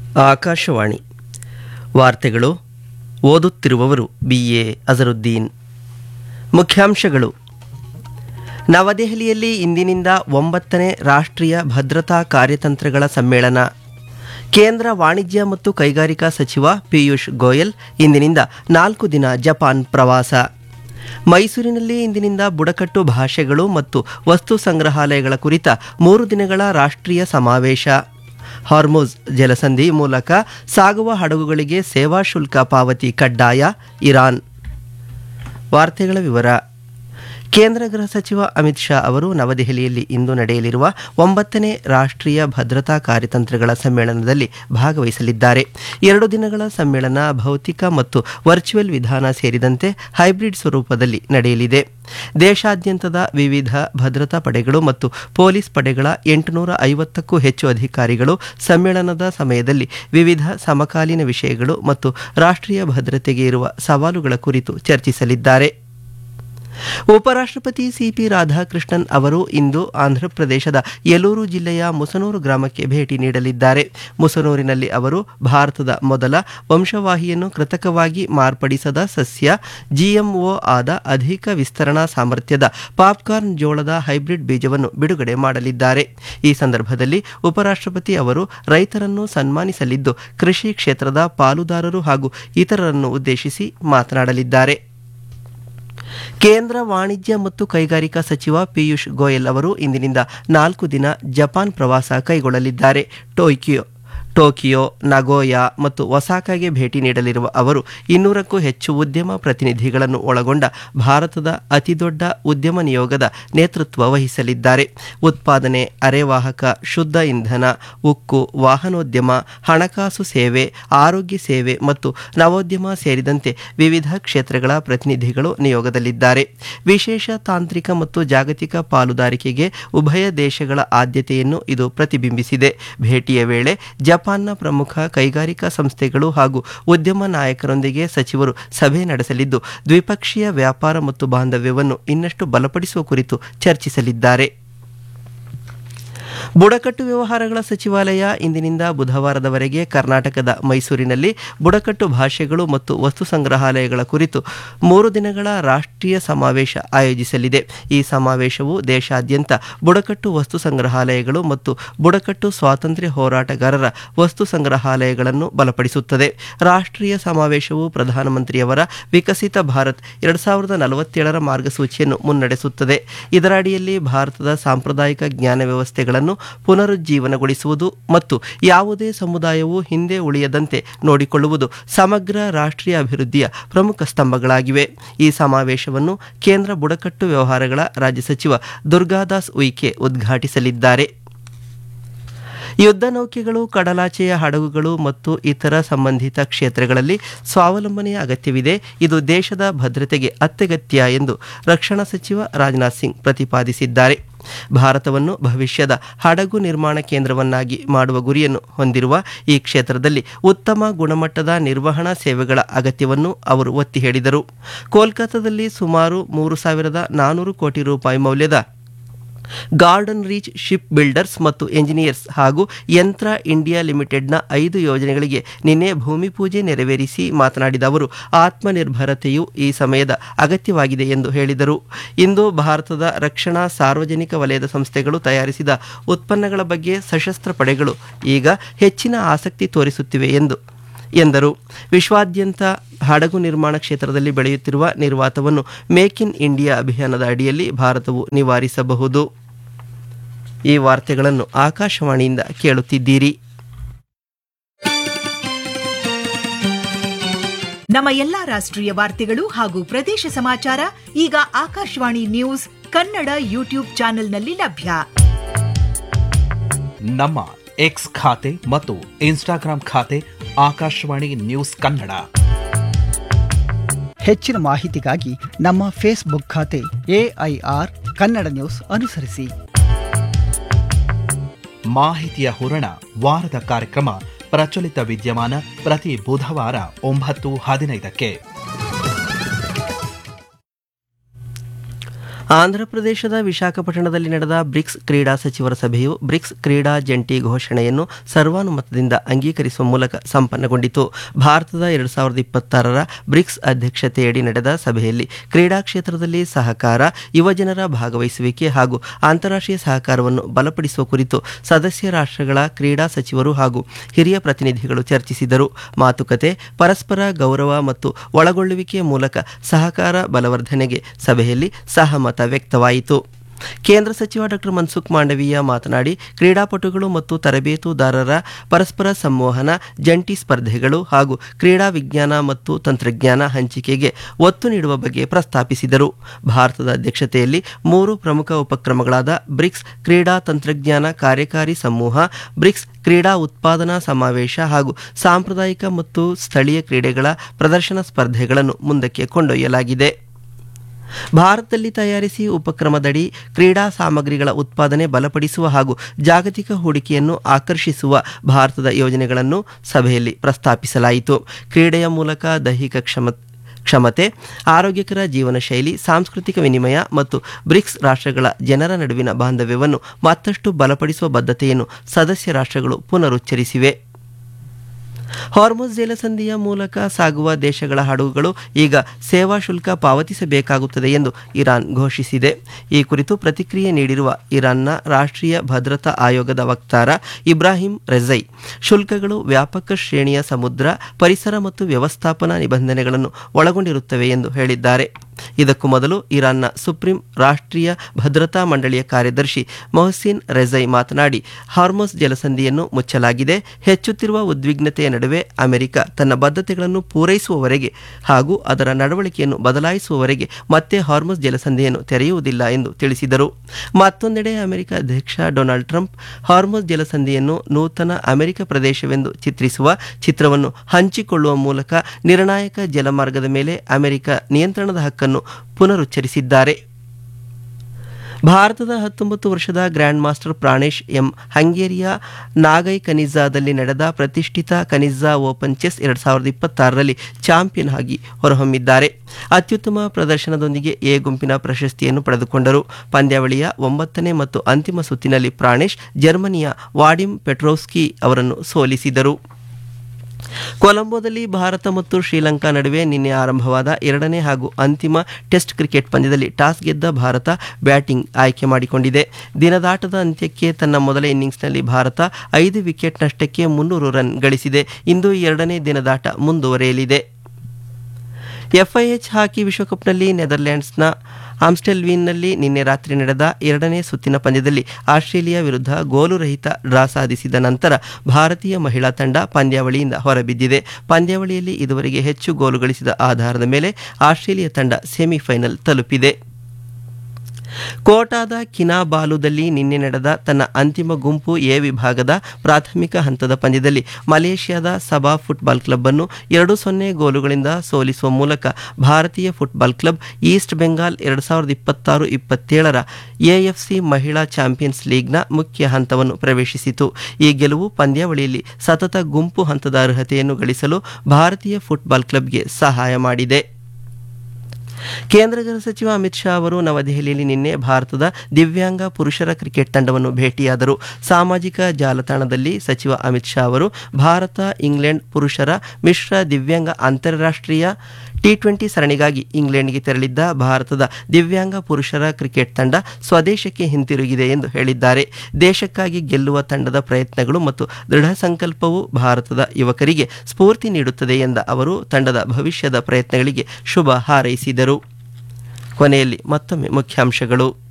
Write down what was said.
ಆಕಾಶವಾಣಿ ವಾರ್ತೆಗಳು ಓದುತ್ತಿರುವವರು B A Azharuddin ಮುಖ್ಯಾಂಶಗಳು ನವದೆಹಲಿಯಲ್ಲಿ ಇಂದಿನಿಂದ ಒಂಬತ್ತನೇ ರಾಷ್ಟ್ರೀಯ ಭದ್ರತಾ ಕಾರ್ಯತಂತ್ರಗಳ ಸಮ್ಮೇಳನ ಕೇಂದ್ರ ವಾಣಿಜ್ಯ ಮತ್ತು ಕೈಗಾರಿಕಾ ಸಚಿವ ಪಿಯೂಷ್ ಗೋಯಲ್ ಇಂದಿನಿಂದ ನಾಲ್ಕು ದಿನ ಜಪಾನ್ ಪ್ರವಾಸ ಮೈಸೂರಿನಲ್ಲಿ ಇಂದಿನಿಂದ ಬುಡಕಟ್ಟು ಭಾಷೆಗಳು ಮತ್ತು ವಸ್ತು ಸಂಗ್ರಹಾಲಯಗಳ ಕುರಿತ ಮೂರು ದಿನಗಳ ರಾಷ್ಟ್ರೀಯ ಸಮಾವೇಶ ಹಾರ್ಮುಜ್ ಜಲಸಂಧಿ ಮೂಲಕ ಸಾಗುವ ಹಡಗುಗಳಿಗೆ ಸೇವಾ ಶುಲ್ಕ ಪಾವತಿ ಕಡ್ಡಾಯ ಇರಾನ್ ವಾರ್ತೆಗಳ ವಿವರ ಕೇಂದ್ರ ಗೃಹ ಸಚಿವ ಅಮಿತ್ ಶಾ ಅವರು ನವದೆಹಲಿಯಲ್ಲಿ ಇಂದು ನಡೆಯಲಿರುವ ಒಂಬತ್ತನೇ ರಾಷ್ಟ್ರೀಯ ಭದ್ರತಾ ಕಾರ್ಯತಂತ್ರಗಳ ಸಮ್ಮೇಳನದಲ್ಲಿ ಭಾಗವಹಿಸಲಿದ್ದಾರೆ ಎರಡು ದಿನಗಳ ಸಮ್ಮೇಳನ ಭೌತಿಕ ಮತ್ತು ವರ್ಚುವಲ್ ವಿಧಾನ ಸೇರಿದಂತೆ ಹೈಬ್ರಿಡ್ ಸ್ವರೂಪದಲ್ಲಿ ನಡೆಯಲಿದೆ ದೇಶಾದ್ಯಂತದ ವಿವಿಧ ಭದ್ರತಾ ಪಡೆಗಳು ಮತ್ತು ಪೊಲೀಸ್ ಪಡೆಗಳ ಎಂಟುನೂರ ಐವತ್ತಕ್ಕೂ ಹೆಚ್ಚು ಅಧಿಕಾರಿಗಳು ಸಮ್ಮೇಳನದ ಸಮಯದಲ್ಲಿ ವಿವಿಧ ಸಮಕಾಲೀನ ವಿಷಯಗಳು ಮತ್ತು ರಾಷ್ಟ್ರೀಯ ಭದ್ರತೆಗೆ ಇರುವ ಸವಾಲುಗಳ ಕುರಿತು ಚರ್ಚಿಸಲಿದ್ದಾರೆ ಉಪರಾಷ್ಟ್ರಪತಿ ಸಿಪಿ ರಾಧಾಕೃಷ್ಣನ್ ಅವರು ಇಂದು ಆಂಧ್ರಪ್ರದೇಶದ ಯಲೂರು ಜಿಲ್ಲೆಯ ಮುಸನೂರು ಗ್ರಾಮಕ್ಕೆ ಭೇಟಿ ನೀಡಲಿದ್ದಾರೆ ಮುಸನೂರಿನಲ್ಲಿ ಅವರು ಭಾರತದ ಮೊದಲ ವಂಶವಾಹಿಯನ್ನು ಕೃತಕವಾಗಿ ಮಾರ್ಪಡಿಸದ ಸಸ್ಯ ಜಿಎಂಒ ಆದ ಅಧಿಕ ವಿಸ್ತರಣಾ ಸಾಮರ್ಥ್ಯದ ಪಾಪ್ಕಾರ್ನ್ ಜೋಳದ ಹೈಬ್ರಿಡ್ ಬೀಜವನ್ನು ಬಿಡುಗಡೆ ಮಾಡಲಿದ್ದಾರೆ ಈ ಸಂದರ್ಭದಲ್ಲಿ ಉಪರಾಷ್ಟ್ರಪತಿ ಅವರು ರೈತರನ್ನು ಸನ್ಮಾನಿಸಲಿದ್ದು ಕೃಷಿ ಕ್ಷೇತ್ರದ ಪಾಲುದಾರರು ಹಾಗೂ ಇತರರನ್ನು ಉದ್ದೇಶಿಸಿ ಮಾತನಾಡಲಿದ್ದಾರೆ ಕೇಂದ್ರ ವಾಣಿಜ್ಯ ಮತ್ತು ಕೈಗಾರಿಕಾ ಸಚಿವ ಪಿಯೂಷ್ ಗೋಯಲ್ ಅವರು ಇಂದಿನಿಂದ ನಾಲ್ಕು ದಿನ ಜಪಾನ್ ಪ್ರವಾಸ ಕೈಗೊಳ್ಳಲಿದ್ದಾರೆ ಟೋಕಿಯೋ ಟೋಕಿಯೋ ನಗೋಯಾ ಮತ್ತು ಒಸಾಕಾಗೆ ಭೇಟಿ ನೀಡಲಿರುವ ಅವರು ಇನ್ನೂರಕ್ಕೂ ಹೆಚ್ಚು ಉದ್ಯಮ ಪ್ರತಿನಿಧಿಗಳನ್ನು ಒಳಗೊಂಡ ಭಾರತದ ಅತಿದೊಡ್ಡ ಉದ್ಯಮ ನಿಯೋಗದ ನೇತೃತ್ವ ವಹಿಸಲಿದ್ದಾರೆ ಉತ್ಪಾದನೆ ಅರೆವಾಹಕ ಶುದ್ಧ ಇಂಧನ ಉಕ್ಕು ವಾಹನೋದ್ಯಮ ಹಣಕಾಸು ಸೇವೆ ಆರೋಗ್ಯ ಸೇವೆ ಮತ್ತು ನವೋದ್ಯಮ ಸೇರಿದಂತೆ ವಿವಿಧ ಕ್ಷೇತ್ರಗಳ ಪ್ರತಿನಿಧಿಗಳು ನಿಯೋಗದಲ್ಲಿದ್ದಾರೆ ವಿಶೇಷ ತಾಂತ್ರಿಕ ಮತ್ತು ಜಾಗತಿಕ ಪಾಲುದಾರಿಕೆಗೆ ಉಭಯ ದೇಶಗಳ ಆದ್ಯತೆಯನ್ನು ಇದು ಪ್ರತಿಬಿಂಬಿಸಿದೆ ಭೇಟಿಯ ವೇಳೆ ಜಪಾನ್ನ ಪ್ರಮುಖ ಕೈಗಾರಿಕಾ ಸಂಸ್ಥೆಗಳು ಹಾಗೂ ಉದ್ಯಮ ನಾಯಕರೊಂದಿಗೆ ಸಚಿವರು ಸಭೆ ನಡೆಸಲಿದ್ದು ದ್ವಿಪಕ್ಷೀಯ ವ್ಯಾಪಾರ ಮತ್ತು ಬಾಂಧವ್ಯವನ್ನು ಇನ್ನಷ್ಟು ಬಲಪಡಿಸುವ ಕುರಿತು ಚರ್ಚಿಸಲಿದ್ದಾರೆ ಬುಡಕಟ್ಟು ವ್ಯವಹಾರಗಳ ಸಚಿವಾಲಯ ಇಂದಿನಿಂದ ಬುಧವಾರದವರೆಗೆ ಕರ್ನಾಟಕದ ಮೈಸೂರಿನಲ್ಲಿ ಬುಡಕಟ್ಟು ಭಾಷೆಗಳು ಮತ್ತು ವಸ್ತು ಸಂಗ್ರಹಾಲಯಗಳ ಕುರಿತು ಮೂರು ದಿನಗಳ ರಾಷ್ಟ್ರೀಯ ಸಮಾವೇಶ ಆಯೋಜಿಸಲಿದೆ ಈ ಸಮಾವೇಶವು ದೇಶಾದ್ಯಂತ ಬುಡಕಟ್ಟು ವಸ್ತು ಸಂಗ್ರಹಾಲಯಗಳು ಮತ್ತು ಬುಡಕಟ್ಟು ಸ್ವಾತಂತ್ರ್ಯ ಹೋರಾಟಗಾರರ ವಸ್ತು ಸಂಗ್ರಹಾಲಯಗಳನ್ನು ಬಲಪಡಿಸುತ್ತದೆ ರಾಷ್ಟ್ರೀಯ ಸಮಾವೇಶವು ಪ್ರಧಾನಮಂತ್ರಿಯವರ ವಿಕಸಿತ ಭಾರತ್ ಎರಡು ಸಾವಿರದ ನಲವತ್ತೇಳರ ಮಾರ್ಗಸೂಚಿಯನ್ನು ಮುನ್ನಡೆಸುತ್ತದೆ ಇದರ ಅಡಿಯಲ್ಲಿ ಭಾರತದ ಸಾಂಪ್ರದಾಯಿಕ ಜ್ಞಾನ ವ್ಯವಸ್ಥೆಗಳನ್ನು ಪುನರುಜ್ಜೀವನಗೊಳಿಸುವುದು ಮತ್ತು ಯಾವುದೇ ಸಮುದಾಯವು ಹಿಂದೆ ಉಳಿಯದಂತೆ ನೋಡಿಕೊಳ್ಳುವುದು ಸಮಗ್ರ ರಾಷ್ಟ್ರೀಯ ಅಭಿವೃದ್ಧಿಯ ಪ್ರಮುಖ ಸ್ತಂಭಗಳಾಗಿವೆ ಈ ಸಮಾವೇಶವನ್ನು ಕೇಂದ್ರ ಬುಡಕಟ್ಟು ವ್ಯವಹಾರಗಳ ರಾಜ್ಯ ಸಚಿವ ದುರ್ಗಾದಾಸ್ ಉಯಿಕೆ ಉದ್ಘಾಟಿಸಲಿದ್ದಾರೆ ಯುದ್ಧ ನೌಕೆಗಳು ಕಡಲಾಚೆಯ ಹಡಗುಗಳು ಮತ್ತು ಇತರ ಸಂಬಂಧಿತ ಕ್ಷೇತ್ರಗಳಲ್ಲಿ ಸ್ವಾವಲಂಬನೆಯ ಅಗತ್ಯವಿದೆ ಇದು ದೇಶದ ಭದ್ರತೆಗೆ ಅತ್ಯಗತ್ಯ ಎಂದು ರಕ್ಷಣಾ ಸಚಿವ ರಾಜನಾಥ್ ಸಿಂಗ್ ಪ್ರತಿಪಾದಿಸಿದ್ದಾರೆ ಭಾರತವನ್ನು ಭವಿಷ್ಯದ ಹಡಗು ನಿರ್ಮಾಣ ಕೇಂದ್ರವನ್ನಾಗಿ ಮಾಡುವ ಗುರಿಯನ್ನು ಹೊಂದಿರುವ ಈ ಕ್ಷೇತ್ರದಲ್ಲಿ ಉತ್ತಮ ಗುಣಮಟ್ಟದ ನಿರ್ವಹಣಾ ಸೇವೆಗಳ ಅಗತ್ಯವನ್ನು ಅವರು ಒತ್ತಿ ಹೇಳಿದರು ಕೋಲ್ಕತ್ತಾದಲ್ಲಿ ಸುಮಾರು ಮೂರು ಸಾವಿರದ ನಾನೂರು ಕೋಟಿ ರೂಪಾಯಿ ಮೌಲ್ಯದ ಗಾರ್ಡನ್ ರೀಚ್ ಶಿಪ್ ಬಿಲ್ಡರ್ಸ್ ಮತ್ತು ಎಂಜಿನಿಯರ್ಸ್ ಹಾಗೂ ಯಂತ್ರ ಇಂಡಿಯಾ ಲಿಮಿಟೆಡ್ನ ಐದು ಯೋಜನೆಗಳಿಗೆ ನಿನ್ನೆ ಭೂಮಿ ಪೂಜೆ ನೆರವೇರಿಸಿ ಮಾತನಾಡಿದ ಅವರು ಆತ್ಮನಿರ್ಭರತೆಯು ಈ ಸಮಯದ ಅಗತ್ಯವಾಗಿದೆ ಎಂದು ಹೇಳಿದರು ಇಂದು ಭಾರತದ ರಕ್ಷಣಾ ಸಾರ್ವಜನಿಕ ವಲಯದ ಸಂಸ್ಥೆಗಳು ತಯಾರಿಸಿದ ಉತ್ಪನ್ನಗಳ ಬಗ್ಗೆ ಸಶಸ್ತ್ರ ಪಡೆಗಳು ಈಗ ಹೆಚ್ಚಿನ ಆಸಕ್ತಿ ತೋರಿಸುತ್ತಿವೆ ಎಂದು ಎಂದರು ವಿಶ್ವಾದ್ಯಂತ ಹಡಗು ನಿರ್ಮಾಣ ಕ್ಷೇತ್ರದಲ್ಲಿ ಬೆಳೆಯುತ್ತಿರುವ ನಿರ್ವಾತವನ್ನು ಮೇಕ್ ಇನ್ ಇಂಡಿಯಾ ಅಭಿಯಾನದ ಅಡಿಯಲ್ಲಿ ಭಾರತವು ನಿವಾರಿಸಬಹುದು ಈ ವಾರ್ತೆಗಳನ್ನು ಆಕಾಶವಾಣಿಯಿಂದ ಕೇಳುತ್ತಿದ್ದೀರಿ ನಮ್ಮ ಎಲ್ಲಾ ರಾಷ್ಟ್ರೀಯ ವಾರ್ತೆಗಳು ಹಾಗೂ ಪ್ರದೇಶ ಸಮಾಚಾರ ಈಗ ಆಕಾಶವಾಣಿ ನ್ಯೂಸ್ ಕನ್ನಡ ಯೂಟ್ಯೂಬ್ ಚಾನೆಲ್ನಲ್ಲಿ ಲಭ್ಯ ನಮ್ಮ ಎಕ್ಸ್ ಖಾತೆ ಮತ್ತು ಇನ್ಸ್ಟಾಗ್ರಾಂ ಖಾತೆ ಆಕಾಶವಾಣಿ ನ್ಯೂಸ್ ಕನ್ನಡ ಹೆಚ್ಚಿನ ಮಾಹಿತಿಗಾಗಿ ನಮ್ಮ ಫೇಸ್ಬುಕ್ ಖಾತೆ ಎಐಆರ್ ಕನ್ನಡ ನ್ಯೂಸ್ ಅನುಸರಿಸಿ ಮಾಹಿತಿಯ ಹೂರಣ ವಾರದ ಕಾರ್ಯಕ್ರಮ ಪ್ರಚಲಿತ ವಿದ್ಯಮಾನ ಪ್ರತಿ ಬುಧವಾರ ಒಂಬತ್ತು ಹದಿನೈದಕ್ಕೆ ಆಂಧ್ರಪ್ರದೇಶದ ವಿಶಾಖಪಟ್ಟಣದಲ್ಲಿ ನಡೆದ ಬ್ರಿಕ್ಸ್ ಕ್ರೀಡಾ ಸಚಿವರ ಸಭೆಯು ಬ್ರಿಕ್ಸ್ ಕ್ರೀಡಾ ಜಂಟಿ ಘೋಷಣೆಯನ್ನು ಸರ್ವಾನುಮತದಿಂದ ಅಂಗೀಕರಿಸುವ ಮೂಲಕ ಸಂಪನ್ನಗೊಂಡಿತು ಭಾರತದ ಎರಡು ಸಾವಿರದ ಇಪ್ಪತ್ತಾರರ ಬ್ರಿಕ್ಸ್ ಅಧ್ಯಕ್ಷತೆಯಡಿ ನಡೆದ ಸಭೆಯಲ್ಲಿ ಕ್ರೀಡಾ ಕ್ಷೇತ್ರದಲ್ಲಿ ಸಹಕಾರ ಯುವಜನರ ಭಾಗವಹಿಸುವಿಕೆ ಹಾಗೂ ಅಂತಾರಾಷ್ಟ್ರೀಯ ಸಹಕಾರವನ್ನು ಬಲಪಡಿಸುವ ಕುರಿತು ಸದಸ್ಯ ರಾಷ್ಟ್ರಗಳ ಕ್ರೀಡಾ ಸಚಿವರು ಹಾಗೂ ಹಿರಿಯ ಪ್ರತಿನಿಧಿಗಳು ಚರ್ಚಿಸಿದರು ಮಾತುಕತೆ ಪರಸ್ಪರ ಗೌರವ ಮತ್ತು ಒಳಗೊಳ್ಳುವಿಕೆಯ ಮೂಲಕ ಸಹಕಾರ ಬಲವರ್ಧನೆಗೆ ಸಭೆಯಲ್ಲಿ ಸಹಮತ ವ್ಯಕ್ತವಾಯಿತು ಕೇಂದ್ರ ಸಚಿವ ಡಾಕ್ಟರ್ ಮನ್ಸುಖ್ ಮಾಂಡವೀಯ ಮಾತನಾಡಿ ಕ್ರೀಡಾಪಟುಗಳು ಮತ್ತು ತರಬೇತುದಾರರ ಪರಸ್ಪರ ಸಂವಹನ ಜಂಟಿ ಸ್ಪರ್ಧೆಗಳು ಹಾಗೂ ಕ್ರೀಡಾ ವಿಜ್ಞಾನ ಮತ್ತು ತಂತ್ರಜ್ಞಾನ ಹಂಚಿಕೆಗೆ ಒತ್ತು ನೀಡುವ ಬಗ್ಗೆ ಪ್ರಸ್ತಾಪಿಸಿದರು ಭಾರತದ ಅಧ್ಯಕ್ಷತೆಯಲ್ಲಿ ಮೂರು ಪ್ರಮುಖ ಉಪಕ್ರಮಗಳಾದ ಬ್ರಿಕ್ಸ್ ಕ್ರೀಡಾ ತಂತ್ರಜ್ಞಾನ ಕಾರ್ಯಕಾರಿ ಸಮೂಹ ಬ್ರಿಕ್ಸ್ ಕ್ರೀಡಾ ಉತ್ಪಾದನಾ ಸಮಾವೇಶ ಹಾಗೂ ಸಾಂಪ್ರದಾಯಿಕ ಮತ್ತು ಸ್ಥಳೀಯ ಕ್ರೀಡೆಗಳ ಪ್ರದರ್ಶನ ಸ್ಪರ್ಧೆಗಳನ್ನು ಮುಂದಕ್ಕೆ ಕೊಂಡೊಯ್ಯಲಾಗಿದೆ ಭಾರತದಲ್ಲಿ ತಯಾರಿಸಿ ಉಪಕ್ರಮದಡಿ ಕ್ರೀಡಾ ಸಾಮಗ್ರಿಗಳ ಉತ್ಪಾದನೆ ಬಲಪಡಿಸುವ ಹಾಗೂ ಜಾಗತಿಕ ಹೂಡಿಕೆಯನ್ನು ಆಕರ್ಷಿಸುವ ಭಾರತದ ಯೋಜನೆಗಳನ್ನು ಸಭೆಯಲ್ಲಿ ಪ್ರಸ್ತಾಪಿಸಲಾಯಿತು ಕ್ರೀಡೆಯ ಮೂಲಕ ದೈಹಿಕ ಕ್ಷಮ ಕ್ಷಮತೆ ಆರೋಗ್ಯಕರ ಜೀವನ ಶೈಲಿ ಸಾಂಸ್ಕೃತಿಕ ವಿನಿಮಯ ಮತ್ತು ಬ್ರಿಕ್ಸ್ ರಾಷ್ಟ್ರಗಳ ಜನರ ನಡುವಿನ ಬಾಂಧವ್ಯವನ್ನು ಮತ್ತಷ್ಟು ಬಲಪಡಿಸುವ ಬದ್ಧತೆಯನ್ನು ಸದಸ್ಯ ರಾಷ್ಟ್ರಗಳು ಪುನರುಚ್ಚರಿಸಿವೆ ಹಾರ್ಮೋಸ್ ಜಲಸಂಧಿಯ ಮೂಲಕ ಸಾಗುವ ದೇಶಗಳ ಹಡಗುಗಳು ಈಗ ಸೇವಾ ಶುಲ್ಕ ಪಾವತಿಸಬೇಕಾಗುತ್ತದೆ ಎಂದು ಇರಾನ್ ಘೋಷಿಸಿದೆ ಈ ಕುರಿತು ಪ್ರತಿಕ್ರಿಯೆ ನೀಡಿರುವ ಇರಾನ್ನ ರಾಷ್ಟ್ರೀಯ ಭದ್ರತಾ ಆಯೋಗದ ವಕ್ತಾರ ಇಬ್ರಾಹಿಂ ರೆಜೈ ಶುಲ್ಕಗಳು ವ್ಯಾಪಕ ಶ್ರೇಣಿಯ ಸಮುದ್ರ ಪರಿಸರ ಮತ್ತು ವ್ಯವಸ್ಥಾಪನಾ ನಿಬಂಧನೆಗಳನ್ನು ಒಳಗೊಂಡಿರುತ್ತವೆ ಎಂದು ಹೇಳಿದ್ದಾರೆ ಇದಕ್ಕೂ ಮೊದಲು ಇರಾನ್ನ ಸುಪ್ರೀಂ ರಾಷ್ಟ್ರೀಯ ಭದ್ರತಾ ಮಂಡಳಿಯ ಕಾರ್ಯದರ್ಶಿ ಮೊಹಸಿನ್ ರೆಜೈ ಮಾತನಾಡಿ ಹಾರ್ಮೋಸ್ ಜಲಸಂಧಿಯನ್ನು ಮುಚ್ಚಲಾಗಿದೆ ಹೆಚ್ಚುತ್ತಿರುವ ಉದ್ವಿಗ್ನತೆಯ ನಡುವೆ ಅಮೆರಿಕ ತನ್ನ ಬದ್ಧತೆಗಳನ್ನು ಪೂರೈಸುವವರೆಗೆ ಹಾಗೂ ಅದರ ನಡವಳಿಕೆಯನ್ನು ಬದಲಾಯಿಸುವವರೆಗೆ ಮತ್ತೆ ಹಾರ್ಮೋಸ್ ಜಲಸಂಧಿಯನ್ನು ತೆರೆಯುವುದಿಲ್ಲ ಎಂದು ತಿಳಿಸಿದರು ಮತ್ತೊಂದೆಡೆ ಅಮೆರಿಕ ಅಧ್ಯಕ್ಷ ಡೊನಾಲ್ಡ್ ಟ್ರಂಪ್ ಹಾರ್ಮೋಸ್ ಜಲಸಂಧಿಯನ್ನು ನೂತನ ಅಮೆರಿಕ ಪ್ರದೇಶವೆಂದು ಚಿತ್ರಿಸುವ ಚಿತ್ರವನ್ನು ಹಂಚಿಕೊಳ್ಳುವ ಮೂಲಕ ನಿರ್ಣಾಯಕ ಜಲಮಾರ್ಗದ ಮೇಲೆ ಅಮೆರಿಕ ನಿಯಂತ್ರಣದ ಹಕ್ಕನ್ನು ಪುನರುಚ್ಚರಿಸಿದ್ದಾರೆ ಭಾರತದ ಹತ್ತೊಂಬತ್ತು ವರ್ಷದ ಗ್ರ್ಯಾಂಡ್ ಮಾಸ್ಟರ್ ಪ್ರಾಣೇಶ್ ಎಂ ಹಂಗೇರಿಯ ನಾಗೈ ಕನಿಜಾದಲ್ಲಿ ನಡೆದ ಪ್ರತಿಷ್ಠಿತ ಕನಿಜಾ ಓಪನ್ ಚೆಸ್ ಎರಡು ಸಾವಿರದ ಇಪ್ಪತ್ತಾರರಲ್ಲಿ ಚಾಂಪಿಯನ್ ಆಗಿ ಹೊರಹೊಮ್ಮಿದ್ದಾರೆ ಅತ್ಯುತ್ತಮ ಪ್ರದರ್ಶನದೊಂದಿಗೆ ಎ ಗುಂಪಿನ ಪ್ರಶಸ್ತಿಯನ್ನು ಪಡೆದುಕೊಂಡರು ಪಂದ್ಯಾವಳಿಯ ಒಂಬತ್ತನೇ ಮತ್ತು ಅಂತಿಮ ಸುತ್ತಿನಲ್ಲಿ ಪ್ರಾಣೇಶ್ ಜರ್ಮನಿಯ ವಾಡಿಮ್ ಪೆಟ್ರೋವ್ಸ್ಕಿ ಅವರನ್ನು ಸೋಲಿಸಿದರು ಕೊಲಂಬೋದಲ್ಲಿ ಭಾರತ ಮತ್ತು ಶ್ರೀಲಂಕಾ ನಡುವೆ ನಿನ್ನೆ ಆರಂಭವಾದ ಎರಡನೇ ಹಾಗೂ ಅಂತಿಮ ಟೆಸ್ಟ್ ಕ್ರಿಕೆಟ್ ಪಂದ್ಯದಲ್ಲಿ ಟಾಸ್ ಗೆದ್ದ ಭಾರತ ಬ್ಯಾಟಿಂಗ್ ಆಯ್ಕೆ ಮಾಡಿಕೊಂಡಿದೆ ದಿನದಾಟದ ಅಂತ್ಯಕ್ಕೆ ತನ್ನ ಮೊದಲ ಇನ್ನಿಂಗ್ಸ್ನಲ್ಲಿ ಭಾರತ ಐದು ವಿಕೆಟ್ ನಷ್ಟಕ್ಕೆ ಮುನ್ನೂರು ರನ್ ಗಳಿಸಿದೆ ಇಂದು ಎರಡನೇ ದಿನದಾಟ ಮುಂದುವರೆಯಲಿದೆ ಎಫ್ಐಎಚ್ ಹಾಕಿ ವಿಶ್ವಕಪ್ನಲ್ಲಿ ನೆದರ್ಲ್ಯಾಂಡ್ಸ್ನ ಆಮ್ಸ್ಟೆಲ್ವೀನ್ನಲ್ಲಿ ನಿನ್ನೆ ರಾತ್ರಿ ನಡೆದ ಎರಡನೇ ಸುತ್ತಿನ ಪಂದ್ಯದಲ್ಲಿ ಆಸ್ಟ್ರೇಲಿಯಾ ವಿರುದ್ಧ ಗೋಲು ರಹಿತ ಡ್ರಾ ಸಾಧಿಸಿದ ನಂತರ ಭಾರತೀಯ ಮಹಿಳಾ ತಂಡ ಪಂದ್ಯಾವಳಿಯಿಂದ ಹೊರಬಿದ್ದಿದೆ ಪಂದ್ಯಾವಳಿಯಲ್ಲಿ ಇದುವರೆಗೆ ಹೆಚ್ಚು ಗೋಲು ಗಳಿಸಿದ ಆಧಾರದ ಮೇಲೆ ಆಸ್ಟ್ರೇಲಿಯಾ ತಂಡ ಸೆಮಿಫೈನಲ್ ತಲುಪಿದೆ ಕೋಟಾದ ಕಿನಾಬಾಲುದಲ್ಲಿ ನಿನ್ನೆ ನಡೆದ ತನ್ನ ಅಂತಿಮ ಗುಂಪು ಎ ವಿಭಾಗದ ಪ್ರಾಥಮಿಕ ಹಂತದ ಪಂದ್ಯದಲ್ಲಿ ಮಲೇಷ್ಯಾದ ಸಬಾ ಫುಟ್ಬಾಲ್ ಕ್ಲಬ್ ಅನ್ನು ಎರಡು ಸೊನ್ನೆ ಗೋಲುಗಳಿಂದ ಸೋಲಿಸುವ ಮೂಲಕ ಭಾರತೀಯ ಫುಟ್ಬಾಲ್ ಕ್ಲಬ್ ಈಸ್ಟ್ ಬೆಂಗಾಲ್ ಎರಡು ಸಾವಿರದ ಇಪ್ಪತ್ತಾರು ಇಪ್ಪತ್ತೇಳರ ಎಎಫ್ಸಿ ಮಹಿಳಾ ಚಾಂಪಿಯನ್ಸ್ ಲೀಗ್ನ ಮುಖ್ಯ ಹಂತವನ್ನು ಪ್ರವೇಶಿಸಿತು ಈ ಗೆಲುವು ಪಂದ್ಯಾವಳಿಯಲ್ಲಿ ಸತತ ಗುಂಪು ಹಂತದ ಅರ್ಹತೆಯನ್ನು ಗಳಿಸಲು ಭಾರತೀಯ ಫುಟ್ಬಾಲ್ ಕ್ಲಬ್ಗೆ ಸಹಾಯ ಮಾಡಿದೆ ಕೇಂದ್ರ ಗೃಹ ಸಚಿವ ಅಮಿತ್ ಶಾ ಅವರು ನವದೆಹಲಿಯಲ್ಲಿ ನಿನ್ನೆ ಭಾರತದ ದಿವ್ಯಾಂಗ ಪುರುಷರ ಕ್ರಿಕೆಟ್ ತಂಡವನ್ನು ಭೇಟಿಯಾದರು ಸಾಮಾಜಿಕ ಜಾಲತಾಣದಲ್ಲಿ ಸಚಿವ ಅಮಿತ್ ಶಾ ಅವರು ಭಾರತ ಇಂಗ್ಲೆಂಡ್ ಪುರುಷರ ಮಿಶ್ರ ದಿವ್ಯಾಂಗ ಅಂತಾರಾಷ್ಟ್ರೀಯ ಟಿ ಟ್ವೆಂಟಿ ಸರಣಿಗಾಗಿ ಇಂಗ್ಲೆಂಡ್ಗೆ ತೆರಳಿದ್ದ ಭಾರತದ ದಿವ್ಯಾಂಗ ಪುರುಷರ ಕ್ರಿಕೆಟ್ ತಂಡ ಸ್ವದೇಶಕ್ಕೆ ಹಿಂತಿರುಗಿದೆ ಎಂದು ಹೇಳಿದ್ದಾರೆ ದೇಶಕ್ಕಾಗಿ ಗೆಲ್ಲುವ ತಂಡದ ಪ್ರಯತ್ನಗಳು ಮತ್ತು ದೃಢ ಸಂಕಲ್ಪವು ಭಾರತದ ಯುವಕರಿಗೆ ಸ್ಫೂರ್ತಿ ನೀಡುತ್ತದೆ ಎಂದ ಅವರು ತಂಡದ ಭವಿಷ್ಯದ ಪ್ರಯತ್ನಗಳಿಗೆ ಶುಭ ಹಾರೈಸಿದರು ಕೊನೆಯಲ್ಲಿ ಮತ್ತೊಮ್ಮೆ ಮುಖ್ಯಾಂಶಗಳು